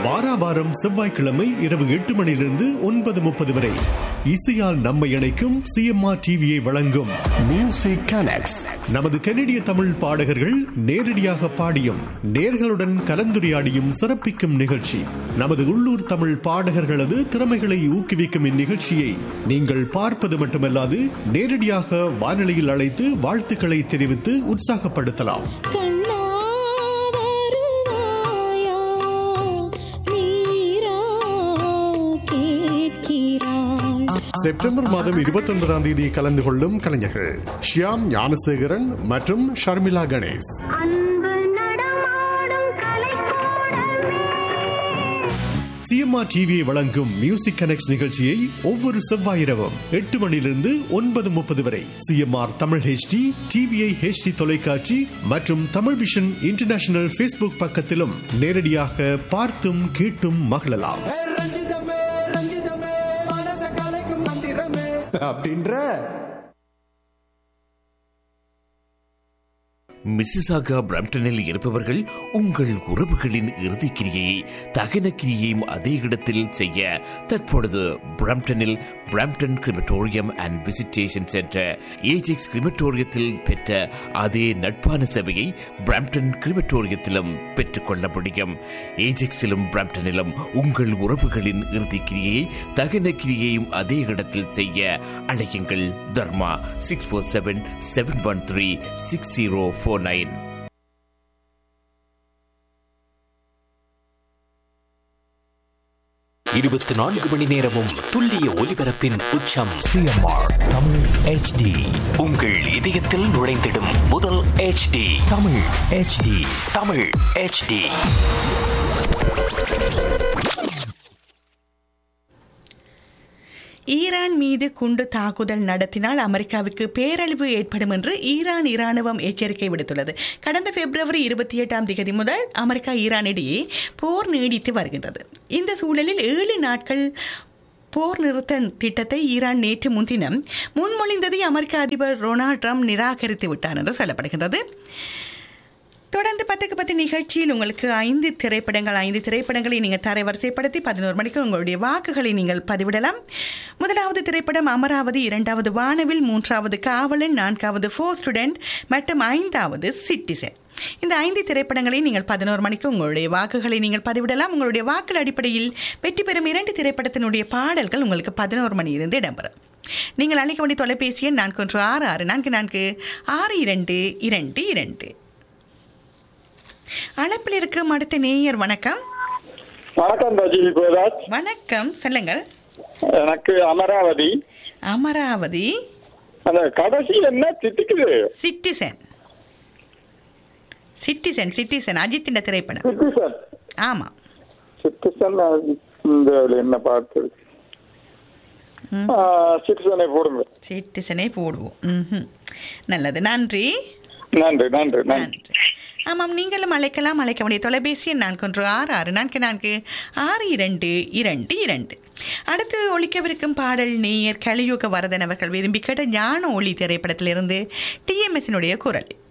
வாராவாரம் செவ்வாய்க்கிழமை இரவு எட்டு மணியிலிருந்து ஒன்பது முப்பது வரை இசையால் நம்மை இணைக்கும் சிஎம்ஆர் டிவியை வழங்கும் Music Connects. நமது கனடிய தமிழ் பாடகர்கள் நேரடியாக பாடியும் நேர்களுடன் கலந்துரையாடியும் சிறப்பிக்கும் நிகழ்ச்சி நமது உள்ளூர் தமிழ் பாடகர்களது திறமைகளை ஊக்குவிக்கும் இந்நிகழ்ச்சியை நீங்கள் பார்ப்பது மட்டுமல்லாது நேரடியாக வானொலியில் அழைத்து வாழ்த்துக்களை தெரிவித்து உற்சாகப்படுத்தலாம் கண்ணா வருவாயா நீரா கேட்கிறாய் செப்டம்பர் மாதம் இருபத்தி ஒன்பதாம் தேதி கலந்து கொள்ளும் கலைஞர்கள் ஷியாம் ஞானசேகரன் மற்றும் ஷர்மிளா கணேஷ் அன்பு நடமாடும் கலைக்கூடமே சிஎம்ஆர் டிவியை வழங்கும் மியூசிக் கனெக்ட் நிகழ்ச்சியை ஒவ்வொரு செவ்வாயிரவும் எட்டு மணியிலிருந்து ஒன்பது முப்பது வரை CMR Tamil HD TVI HD தொலைக்காட்சி மற்றும் தமிழ் விஷன் இன்டர்நேஷனல் ஃபேஸ்புக் பக்கத்திலும் நேரடியாக பார்த்தும் கேட்டும் மகிழலாம் ஏ ரஞ்சிதமே ரஞ்சிதமே மனச கலைக்கும் மந்திரமே அப்படின்ற மிசிசாகா பிரம்டனில் இருப்பவர்கள் உங்கள் உறவுகளின் இறுதிக் கிரியை தகன கிரியையும் அதே இடத்தில் செய்ய தற்பொழுது பிரம்டனில் Brampton crematorium and visitation centre Ajax கிரிமட்டோரியத்தில் பெற்ற அதே நட்பான சேவையை பிரம்டன் கிரிமட்டோரியத்திலும் பெற்றுக்கொள்ள முடியும் ஏஜெக்ஸிலும் பிரம்டனிலும் உங்கள் உறவுகளின் இறுதிக் கிரியையை தகன கிரியையும் அதே இடத்தில் செய்ய அழையுங்கள் Dharma six four seven seven one three six zero four nine இருபத்தி நான்கு மணி நேரமும் துல்லிய ஒலிபரப்பின் உச்சம் சிஎம்ஆர் தமிழ் ஹெச்டி உங்கள் இதயத்தில் நுழைந்திடும் முதல் HD Tamil HD Tamil HD Iran மீது குண்டு தாக்குதல் நடத்தினால் அமெரிக்காவுக்கு பேரழிவு ஏற்படும் என்று ஈரான் இராணுவம் எச்சரிக்கை விடுத்துள்ளது கடந்த பிப்ரவரி இருபத்தி எட்டாம் தேதி முதல் அமெரிக்கா ஈரான் இடையே போர் நீடித்து வருகின்றது இந்த சூழலில் ஏழு நாட்கள் போர் நிறுத்த திட்டத்தை ஈரான் நேற்று முன்தினம் முன்மொழிந்ததை அமெரிக்க அதிபர் டொனால்ட் ட்ரம்ப் நிராகரித்து விட்டார் என்று சொல்லப்படுகின்றது தொடர்ந்து பத்துக்கு பத்து நிகழ்ச்சியில் உங்களுக்கு ஐந்து திரைப்படங்கள் ஐந்து திரைப்படங்களை நீங்கள் தரைவரிசைப்படுத்தி பதினோரு மணிக்கு உங்களுடைய வாக்குகளை நீங்கள் பதிவிடலாம் முதலாவது திரைப்படம் அமராவதி இரண்டாவது வானவில் மூன்றாவது காவலன் நான்காவது ஃபோர் ஸ்டூடெண்ட் மற்றும் ஐந்தாவது சிட்டிசன் இந்த ஐந்து திரைப்படங்களை நீங்கள் பதினோரு மணிக்கு உங்களுடைய வாக்குகளை நீங்கள் பதிவிடலாம் உங்களுடைய வாக்கள் அடிப்படையில் வெற்றி பெறும் இரண்டு திரைப்படத்தினுடைய பாடல்கள் உங்களுக்கு பதினோரு மணியிலிருந்து இடம்பெறும் நீங்கள் அழைக்க வேண்டிய தொலைபேசி எண் நான்கு ஒன்று ஆறு ஆறு நான்கு நான்கு ஆறு இரண்டு இரண்டு இரண்டு அழைப்பில் இருக்கும் அடுத்த நேயர் வணக்கம் வணக்கம் ரஜினி கோதாஸ் வணக்கம் சொல்லுங்கள் எனக்கு அமராவதி அமராவதி அந்த கடைசி என்ன திட்டுக்குது சிட்டிசன் சிட்டிசன் சிட்டிசன் அஜித்தின் திரைப்படம் சிட்டிசன் ஆமாம் சிட்டிசன் இந்த என்ன பார்த்து ம். சிட்டிசனை போடுங்க சிட்டிசனே போடுவோம் ம்ஹும். நல்லது நன்றி நன்றி நன்றி நன்றி நன்றி ஆமாம் நீங்களும் அழைக்கலாம் அழைக்க வேண்டிய தொலைபேசி எண் நான்கு ஒன்று ஆறு ஆறு நான்கு நான்கு ஆறு இரண்டு இரண்டு இரண்டு அடுத்து ஒழிக்கவிருக்கும் பாடல் நேயர் கலியுக வரதன் அவர்கள் விரும்பி கேட்ட ஞான ஒளி திரைப்படத்திலிருந்து டிஎம்எஸ்னுடைய குரல்